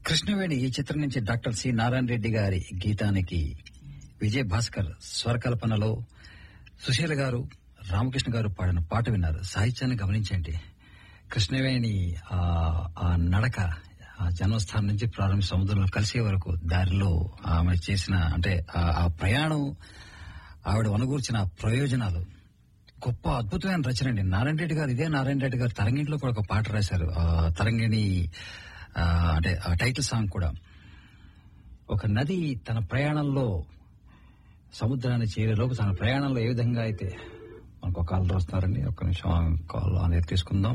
కృష్ణవేణి ఈ చిత్రం నుంచి డాక్టర్ సి నారాయణ రెడ్డి గారి గీతానికి విజయ్ భాస్కర్ స్వరకల్పనలో సుశీల గారు రామకృష్ణ గారు పాడిన పాట విన్నారు సాహిత్యాన్ని గమనించండి కృష్ణవేణి ఆ ఆ నడక ఆ జన్మస్థానం నుంచి ప్రారంభ సముద్రంలో కలిసే వరకు దారిలో ఆమె చేసిన అంటే ఆ- ఆ ప్రయాణం ఆవిడ అనుగూర్చిన ప్రయోజనాలు గొప్ప అద్భుతమైన రచన అండి నారాయణ రెడ్డి గారు ఇదే నారాయణ రెడ్డి గారు తరంగిణిలో కూడా ఒక పాట రాశారు ఆ, తరంగిణి ఆ, అంటే ఆ టైటిల్ సాంగ్ కూడా ఒక నది తన ప్రయాణంలో సముద్రాన్ని చేరేలోపు తన ప్రయాణంలో ఏ విధంగా అయితే మనకు ఒక కాల్ వస్తున్నారండి ఒక్క నిమిషం కాల్ అనేది తీసుకుందాం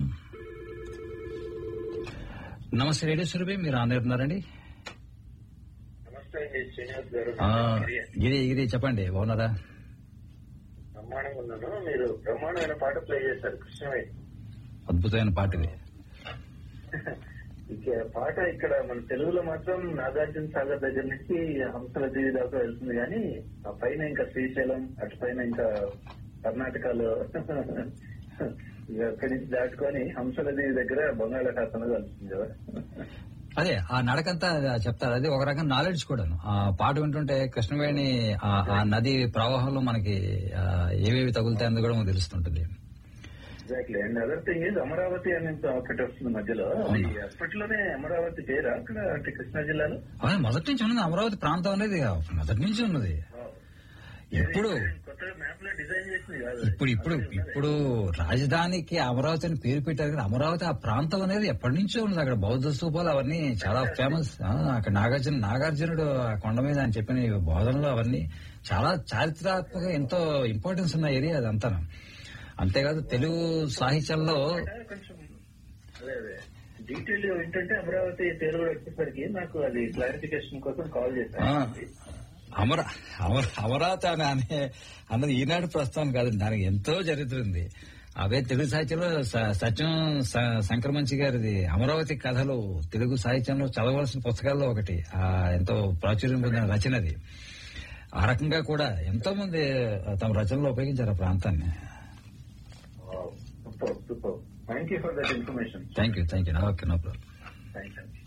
నమస్తే రేడియో సురభి మీరు ఆన్ ఉన్నారండి నమస్తే అండి శ్రీనివాస్ గారు ఆ, గిరి గిరి చెప్పండి బాగున్నారా బ్రహ్మాండంగా ఉన్నాను మీరు బ్రహ్మాండమైన పాట ప్లే చేశారు కృష్ణవేణి అద్భుతమైన పాట ఇది ఇక పాట ఇక్కడ మన తెలుగులో మాత్రం నాగార్జున సాగర్ దగ్గర నుంచి హంసల దేవి దాకా వెళ్తుంది కానీ ఆ పైన ఇంకా శ్రీశైలం అటు పైన ఇంకా కర్ణాటకలో ఇక అక్కడి నుంచి దాటుకొని హంసల దేవి దగ్గర బంగాళాఖాతంలో కలుస్తుంది కదా అదే ఆ నడకంతా చెప్తారు అది ఒక రకం నాలెడ్జ్ కూడాను ఆ పాట వింటుంటే కృష్ణవేణి ఆ ఆ నది ప్రవాహంలో మనకి ఆ, ఏవేవి తగులుతాయి అన్నది కూడా మనకు తెలుస్తుంటుంది exactly and other thing is Amaravati అని ఒకటి వస్తుంది మధ్యలో అది అప్పట్లోనే అమరావతి పేరా అక్కడ అంటే కృష్ణా జిల్లాలో అదే మొదటి నుంచి ఉన్నది అమరావతి ప్రాంతం అనేది మొదటి నుంచి ఉన్నది ఇప్పుడు కొత్తగా మ్యాప్ లో డిజైన్ చేసింది కాదు ఇప్పుడు ఇప్పుడు ఇప్పుడు రాజధానికి అమరావతి అని పేరు పెట్టారు కానీ అమరావతి ఆ ప్రాంతం అనేది ఎప్పటి నుంచో ఉన్నది అక్కడ బౌద్ధ స్తూపాలు అవన్నీ చాలా ఫేమస్ ఆ, అక్కడ నాగార్జున నాగార్జునుడు ఆ కొండ మీద అని చెప్పిన ఈ బోధనలు అవన్నీ చాలా చారిత్రాత్మక ఎంతో ఇంపార్టెన్స్ ఉన్న ఏరియా అదంతా అంతేకాదు తెలుగు సాహిత్యంలో కొంచెం అదే అదే డీటెయిల్ ఏంటంటే అమరావతి పేరు కూడా వచ్చేసరికి నాకు అది క్లారిఫికేషన్ కోసం కాల్ ఆ, చేశాను అమర అమర అమరావతి అని అనే అన్నది ఈనాడు ప్రస్తుతం కాదు దానికి ఎంతో చరిత్ర ఉంది అవే తెలుగు సాహిత్యంలో స- సత్యం స- సంక్రమంచి గారిది అమరావతి కథలు తెలుగు సాహిత్యంలో చదవలసిన పుస్తకాల్లో ఒకటి ఆ ఎంతో ప్రాచుర్యం పొందిన రచన అది ఆ రకంగా కూడా ఎంతో మంది తమ రచనలో ఉపయోగించారు ఆ ప్రాంతాన్ని super super thank you for that information thank you thank you okay no problem thanks అండి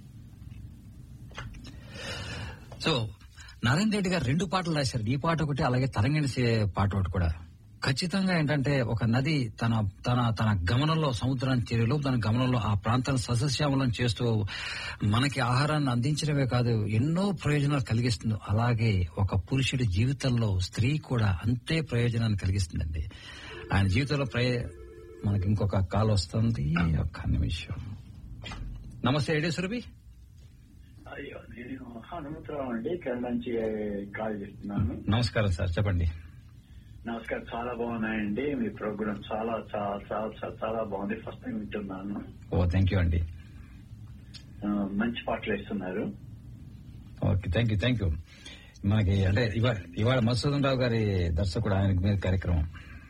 సో నారాయణ రెడ్డి గారు రెండు పాటలు రాశారు ఈ పాట ఒకటి అలాగే తరంగిణి సే- పాట ఒకటి కూడా ఖచ్చితంగా ఏంటంటే ఒక నది తన తన తన గమనంలో సముద్రాన్ని చేరేలో తన గమనంలో ఆ ప్రాంతాన్ని సస్యశ్యామలం చేస్తూ మనకి ఆహారాన్ని అందించడమే కాదు ఎన్నో ప్రయోజనాలు కలిగిస్తుంది అలాగే ఒక పురుషుడి జీవితంలో స్త్రీ కూడా అంతే ప్రయోజనాన్ని కలిగిస్తుందండి ఆయన జీవితంలో ప్రయ మనకి ఇంకొక కాల్ వస్తుంది ఒక్క నిమిషం నమస్తే రేడియో సురభి అయ్యో నేను హనుమంతరావు అండి ఇక్కడ నుంచి కాల్ చేస్తున్నాను నమస్కారం సార్ చెప్పండి నమస్కారం చాలా బాగున్నాయండి మీ ప్రోగ్రామ్ చాలా చాలా చాలా చాలా- చాలా బాగుంది ఫస్ట్ టైం వింటున్నాను ఓ థ్యాంక్ యూ అండి ఆ, మంచి పాటలు ఇస్తున్నారు okay thank you thank you మనకి అంటే ఇవాళ ఇవాళ మధుసూదన్ రావు గారి దర్శకుడు ఆయన మీద కార్యక్రమం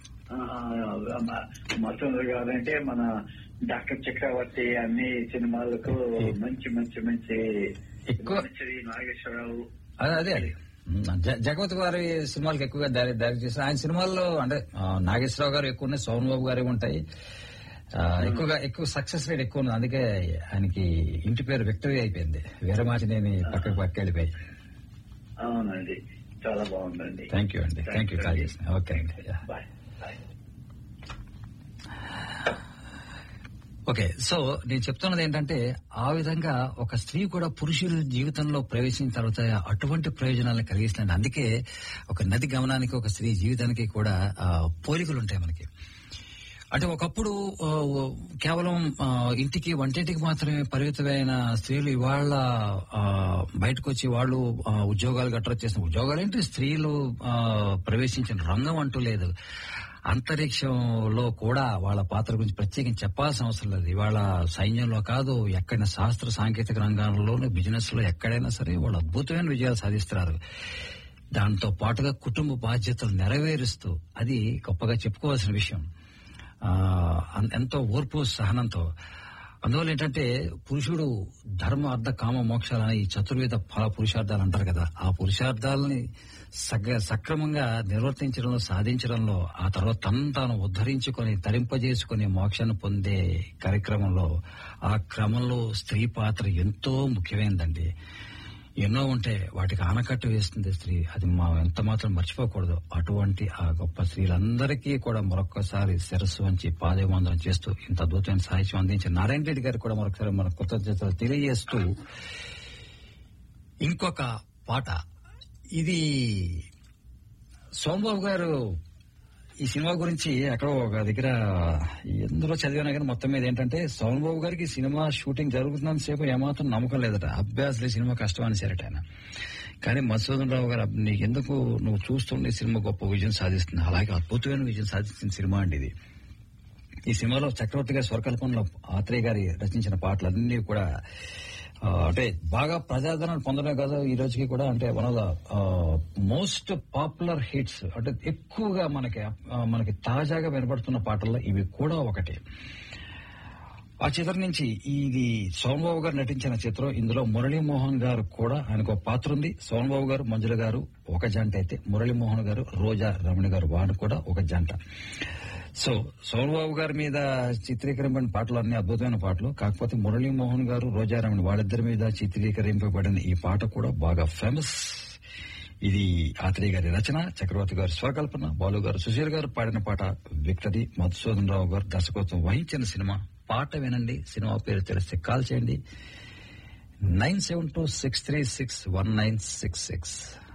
మసూందర్ గారు అంటే మన డాక్టర్ చక్రవర్తి అన్ని సినిమాలకు మంచి మంచి మంచి ఎక్కువ- శ్రీ నాగేశ్వరరావు అదే అదే అది జ- జగవతి గారి సినిమాలకు ఎక్కువగా డైరెక్ట్ డైరెక్ట్ చేస్తారు ఆయన సినిమాల్లో అంటే ఆ, నాగేశ్వరరావు గారు ఎక్కువ ఉన్నాయి సోమన్ బాబు గారు ఉంటాయి ఆ, ఎక్కువగా ఎక్కువ సక్సెస్ రేట్ ఎక్కువ ఉంది అందుకే ఆయనకి ఇంటి పేరు విక్టరీ అయిపోయింది వీరమాచినేని పక్కకు పక్క వెళ్ళిపోయి అవునండి చాలా బాగుందండి థ్యాంక్ యూ అండి థ్యాంక్ యూ కాల్ చేసిన ఓకే అండి Yeah. Bye bye okay so నేను చెప్తున్నది ఏంటంటే ఆ విధంగా ఒక స్త్రీ కూడా పురుషుల జీవితంలో ప్రవేశించిన తర్వాత అటువంటి ప్రయోజనాలను కలిగిస్తుంది అందుకే ఒక నది గమనానికి ఒక స్త్రీ జీవితానికి కూడా ఆ, పోలికలు ఉంటాయి మనకి అంటే ఒకప్పుడు ఆ, కేవలం ఆ, ఇంటికి వంటింటికి మాత్రమే పరిమితమైన స్త్రీలు ఇవాళ ఆ, బయటకు వచ్చి వాళ్ళు ఆ, ఉద్యోగాలు గట్రా చేసిన ఉద్యోగాలు ఏంటి స్త్రీలు ఆ, ప్రవేశించిన రంగం అంటూ లేదు అంతరిక్షంలో కూడా వాళ్ళ పాత్ర గురించి ప్రత్యేకించి చెప్పాల్సిన అవసరం లేదు ఇవాళ సైన్యంలో కాదు ఎక్కడైనా శాస్త్ర సాంకేతిక రంగాల్లోనూ బిజినెస్ లో ఎక్కడైనా సరే వాళ్ళు అద్భుతమైన విజయాలు సాధిస్తున్నారు దాంతో పాటుగా కుటుంబ బాధ్యతలు నెరవేరుస్తూ అది గొప్పగా చెప్పుకోవాల్సిన విషయం ఆ, అన్- ఎంతో ఓర్పు సహనంతో అందువల్ల ఏంటంటే పురుషుడు ధర్మ అర్థ కామ మోక్షాలని ఈ చతుర్వేద ఫల పురుషార్థాలు అంటారు కదా ఆ పురుషార్థాలని సగ సక్రమంగా నిర్వర్తించడంలో సాధించడంలో ఆ తర్వాత తను తాను ఉద్ధరించుకొని తరింపజేసుకుని మోక్షాన్ని పొందే కార్యక్రమంలో ఆ క్రమంలో స్త్రీ పాత్ర ఎంతో ముఖ్యమైనదండి ఎన్నో ఉంటే వాటికి ఆనకట్ట వేస్తుంది స్త్రీ అది మా ఎంత మాత్రం మర్చిపోకూడదు అటువంటి ఆ గొప్ప స్త్రీలందరికీ కూడా మరొక్కసారి శిరస్సు వంచి పాదవందనం చేస్తూ ఇంత అద్భుతమైన సాహిత్యం అందించిన నారాయణ రెడ్డి గారికి కూడా మరొకసారి మన కృతజ్ఞతలు తెలియజేస్తూ ఇంకొక పాట ఇది సోమబాబు గారు ఈ సినిమా గురించి ఎక్కడో ఒక దగ్గర ఎందులో చదివినా కానీ మొత్తం మీద ఏంటంటే సోమబాబు గారికి సినిమా షూటింగ్ జరుగుతున్నంత సేపు ఏమాత్రం నమ్మకం లేదట అభ్యాసలే సినిమా కష్టం అని సరట ఆయన కానీ మధుసూదన్ రావు గారు నీకు ఎందుకు నువ్వు చూస్తుండే సినిమా గొప్ప విజయం సాధిస్తుంది అలాగే అద్భుతమైన విజయం సాధించిన సినిమా అండి ఇది ఈ సినిమాలో చక్రవర్తి గారి స్వరకల్పనలో ఆత్రేయ గారి రచించిన పాటలన్నీ కూడా ఆ, అంటే బాగా ప్రజాదరణ పొందడమే కాదు ఈ రోజుకి కూడా అంటే one of the most popular hits అంటే ఎక్కువగా మనకి ఆ, మనకి తాజాగా వినబడుతున్న పాటల్లో ఇవి కూడా ఒకటి ఆ చిత్రం నుంచి ఇది సోమబాబు గారు నటించిన చిత్రం ఇందులో మురళీమోహన్ గారు కూడా ఆయనకు ఒక పాత్ర ఉంది సోమబాబు గారు మంజుల గారు ఒక జంట అయితే మురళీమోహన్ గారు రోజా రమణ గారు వాడు కూడా ఒక జంట సో సోమబాబు గారి మీద చిత్రీకరింపబడిన పాటలు అన్ని అద్భుతమైన పాటలు కాకపోతే మురళీమోహన్ గారు రోజారామణి వాళ్ళిద్దరి మీద చిత్రీకరింపబడిన ఈ పాట కూడా బాగా ఫేమస్ ఇది ఆత్రేయ గారి రచన చక్రవర్తి గారి స్వకల్పన బాలు గారు సుశీల్ గారు పాడిన పాట విక్టరీ మధుసూదన్ రావు గారు దర్శకత్వం వహించిన సినిమా పాట వినండి సినిమా పేరు తెలిస్తే కాల్ చేయండి nine seven two six three six one nine six six